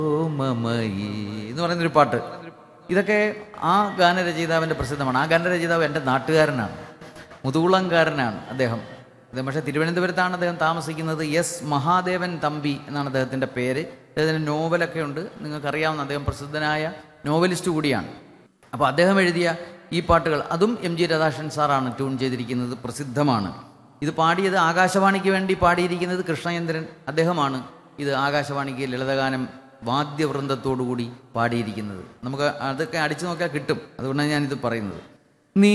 ഓമമയി എന്ന് പറയുന്നൊരു പാട്ട് ഇതൊക്കെ ആ ഗാനരചയിതാവിൻ്റെ പ്രസിദ്ധമാണ് ആ ഗാനരചയിതാവ് എൻ്റെ നാട്ടുകാരനാണ് മുതുകുളംകാരനാണ് അദ്ദേഹം അദ്ദേഹം പക്ഷേ തിരുവനന്തപുരത്താണ് അദ്ദേഹം താമസിക്കുന്നത് എസ് മഹാദേവൻ തമ്പി എന്നാണ് അദ്ദേഹത്തിൻ്റെ പേര് അദ്ദേഹത്തിൻ്റെ നോവലൊക്കെ ഉണ്ട് നിങ്ങൾക്കറിയാവുന്ന അദ്ദേഹം പ്രസിദ്ധനായ നോവലിസ്റ്റ് കൂടിയാണ് അപ്പോൾ അദ്ദേഹം എഴുതിയ ഈ പാട്ടുകൾ അതും എം ജി രാധാകൃഷ്ണൻ സാറാണ് ട്യൂൺ ചെയ്തിരിക്കുന്നത് പ്രസിദ്ധമാണ് ഇത് പാടിയത് ആകാശവാണിക്ക് വേണ്ടി പാടിയിരിക്കുന്നത് കൃഷ്ണചന്ദ്രൻ അദ്ദേഹമാണ് ഇത് ആകാശവാണിക്ക് ലളിതഗാനം വാദ്യവൃന്ദത്തോടുകൂടി പാടിയിരിക്കുന്നത് നമുക്ക് അതൊക്കെ അടിച്ചു നോക്കിയാൽ കിട്ടും അതുകൊണ്ടാണ് ഞാനിത് പറയുന്നത്